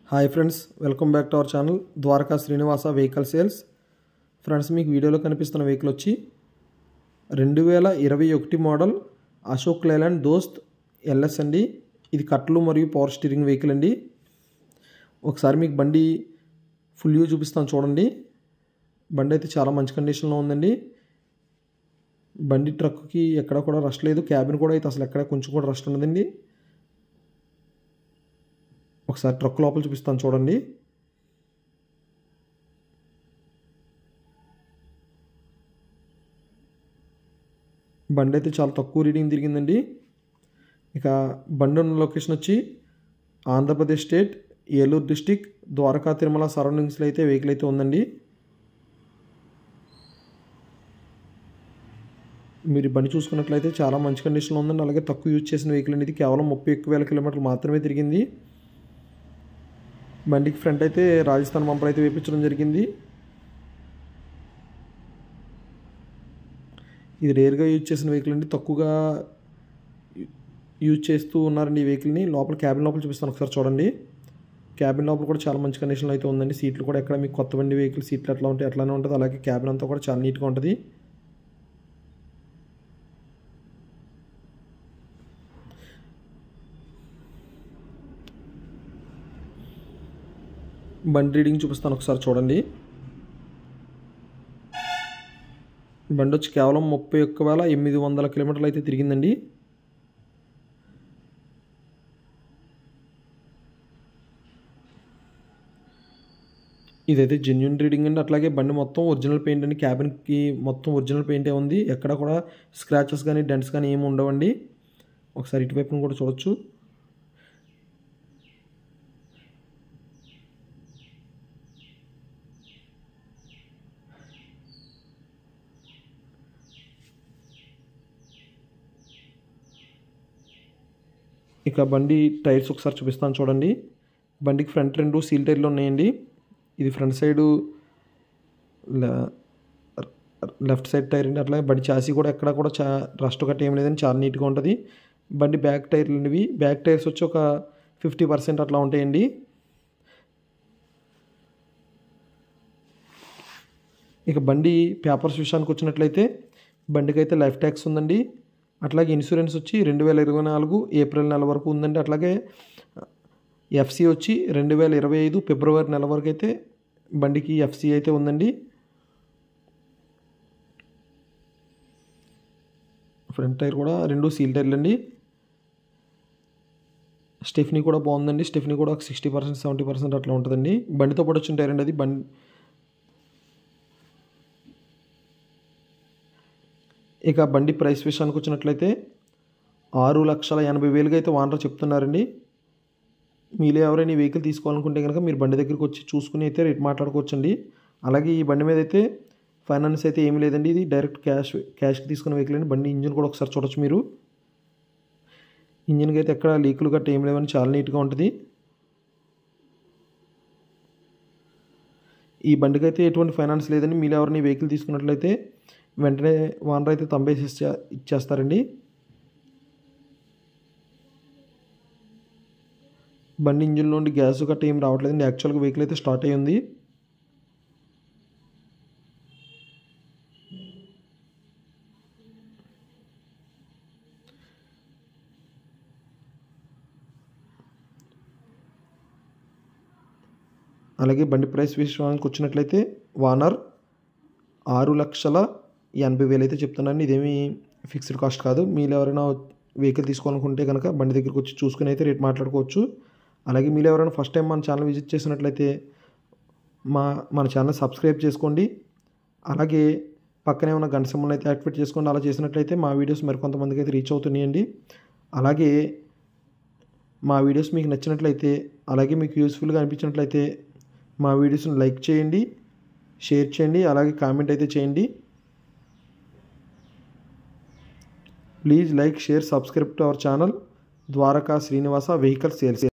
hi friends welcome back to our channel Dwaraka Srinivasa vehicle sales friends మీకు వీడియోలో కనిపిస్తున్న vehicle వచ్చి రెండు వేల ఇరవై ఒకటి మోడల్ అశోక్ లేలాండ్ దోస్త్ ఎల్ఎస్ అండి ఇది కట్లు మరియు పవర్ స్టీరింగ్ వెహికల్ అండి ఒకసారి మీకు బండి ఫుల్ వ్యూ చూపిస్తాను చూడండి బండి అయితే చాలా మంచి కండిషన్లో ఉందండి బండి ట్రక్కి ఎక్కడ కూడా రష్ లేదు క్యాబిన్ కూడా అయితే అసలు ఎక్కడ కొంచెం కూడా రష్ ఉండదండి ఒకసారి ట్రక్ లోపల చూపిస్తాను చూడండి బండి అయితే చాలా తక్కువ రీడింగ్ తిరిగిందండి ఇక బండి ఉన్న లొకేషన్ వచ్చి ఆంధ్రప్రదేశ్ స్టేట్ ఏలూరు డిస్టిక్ ద్వారకా తిరుమల సరౌండింగ్స్లో అయితే వెహికల్ అయితే ఉందండి మీరు బండి చూసుకున్నట్లయితే చాలా మంచి కండిషన్లో ఉందండి అలాగే తక్కువ యూజ్ చేసిన వెహికల్ అనేది కేవలం ముప్పై ఎక్కువ వేల కిలోమీటర్లు మాత్రమే తిరిగింది బండికి ఫ్రంట్ అయితే రాజస్థాన్ బంపర్ అయితే వేపించడం జరిగింది ఇది రేర్గా యూజ్ చేసిన వెహికల్ అండి తక్కువగా యూజ్ చేస్తూ ఉన్నారండి ఈ వెహికల్ని లోపల క్యాబిన్ లోపల చూపిస్తాను ఒకసారి చూడండి క్యాబిన్ లోపల కూడా చాలా మంచి కండిషన్లో అయితే ఉందండి సీట్లు కూడా ఎక్కడ మీకు కొత్త బండి వెహికల్ సీట్లు ఎట్లా ఉంటాయి అట్లానే ఉంటుంది అలాగే క్యాబిన్ అంతా కూడా చాలా నీట్గా ఉంటుంది బండి రీడింగ్ చూపిస్తాను ఒకసారి చూడండి బండి వచ్చి కేవలం ముప్పై ఒక్క వేల ఎనిమిది వందల కిలోమీటర్లు అయితే తిరిగిందండి ఇదైతే జెన్యున్ రీడింగ్ అండి అట్లాగే బండి మొత్తం ఒరిజినల్ పెయింట్ అండి క్యాబిన్కి మొత్తం ఒరిజినల్ పెయింటే ఉంది ఎక్కడ కూడా స్క్రాచెస్ కానీ డెంట్స్ కానీ ఏమి ఉండవండి ఒకసారి ఇటువైపును కూడా చూడొచ్చు ఇక బండి టైర్స్ ఒకసారి చూపిస్తాను చూడండి బండికి ఫ్రంట్ రెండు సీల్ టైర్లు ఉన్నాయండి ఇది front side left side tyre అండి అట్లాగే బండి చాసీ కూడా ఎక్కడ కూడా చా రస్ట్ గట్ట ఏం లేదని చాలా నీట్గా ఉంటుంది బండి బ్యాక్ టైర్లు ఇవి బ్యాక్ టైర్స్ వచ్చి ఒక ఫిఫ్టీ పర్సెంట్ అట్లా ఉంటాయండి ఇక బండి పేపర్స్ విషయానికి వచ్చినట్లయితే బండికి అయితే లైఫ్ ట్యాక్స్ ఉందండి అట్లాగే ఇన్సూరెన్స్ వచ్చి రెండు వేల ఇరవై నాలుగు ఏప్రిల్ నెల వరకు ఉందండి అట్లాగే ఎఫ్సి వచ్చి రెండు వేల ఇరవై ఐదు ఫిబ్రవరి నెల వరకు అయితే బండికి ఎఫ్సి అయితే ఉందండి ఫ్రంట్ టైర్ కూడా రెండు సీల్ టైర్లు అండి స్టెఫ్నీ కూడా బాగుందండి స్టెఫ్నీ కూడా ఒక సిక్స్టీ పర్సెంట్ సెవెంటీ పర్సెంట్ అట్లా ఉంటుందండి బండితో పాటు వచ్చిన టైర్ అండి అది బండి ఇక బండి ప్రైస్ విషయానికి వచ్చినట్లయితే ఆరు లక్షల ఎనభై వేలుగా అయితే వానర్ చెప్తున్నారండి మీలో ఎవరైనా ఈ వెహికల్ తీసుకోవాలనుకుంటే కనుక మీరు బండి దగ్గరికి వచ్చి చూసుకుని అయితే రేట్ మాట్లాడుకోవచ్చండి అలాగే ఈ బండి మీద అయితే ఫైనాన్స్ అయితే ఏమీ లేదండి ఇది డైరెక్ట్ క్యాష్ క్యాష్కి తీసుకున్న వెహికల్ అండి బండి ఇంజిన్ కూడా ఒకసారి చూడొచ్చు మీరు ఇంజిన్కి అయితే ఎక్కడ లీకులు గట్ట ఏం లేవని చాలా నీట్గా ఉంటుంది ఈ బండికి అయితే ఎటువంటి ఫైనాన్స్ లేదండి మీరు ఎవరిని వెహికల్ తీసుకున్నట్లయితే వెంటనే వానర్ అయితే తంబేసి ఇచ్చేస్తారండి బండి ఇంజిన్ నుండి గ్యాస్ గట్ట ఏం రావట్లేదండి యాక్చువల్గా వెహికల్ అయితే స్టార్ట్ అయ్యి ఉంది అలాగే బండి ప్రైస్ విషయానికి వచ్చినట్లయితే వానర్ ఆరు లక్షల ఎనభై వేలు అయితే చెప్తున్నాను ఇదేమి ఫిక్స్డ్ కాస్ట్ కాదు మీరు ఎవరైనా వెహికల్ తీసుకోవాలనుకుంటే కనుక బండి దగ్గరికి వచ్చి చూసుకుని అయితే రేట్ మాట్లాడుకోవచ్చు అలాగే మీరు ఎవరైనా ఫస్ట్ టైం మన ఛానల్ విజిట్ చేసినట్లయితే మా మన ఛానల్ సబ్స్క్రైబ్ చేసుకోండి అలాగే పక్కనే ఉన్న గంట సింబల్ అయితే యాక్టివేట్ చేసుకోండి అలా చేసినట్లయితే మా వీడియోస్ మరికొంతమందికి అయితే రీచ్ అవుతున్నాయండి అలాగే మా వీడియోస్ మీకు నచ్చినట్లయితే అలాగే మీకు యూస్ఫుల్గా అనిపించినట్లయితే మా వీడియోస్ని లైక్ చేయండి షేర్ చేయండి అలాగే కామెంట్ అయితే చేయండి please like share subscribe to our channel Dwaraka Srinivasa vehicle sales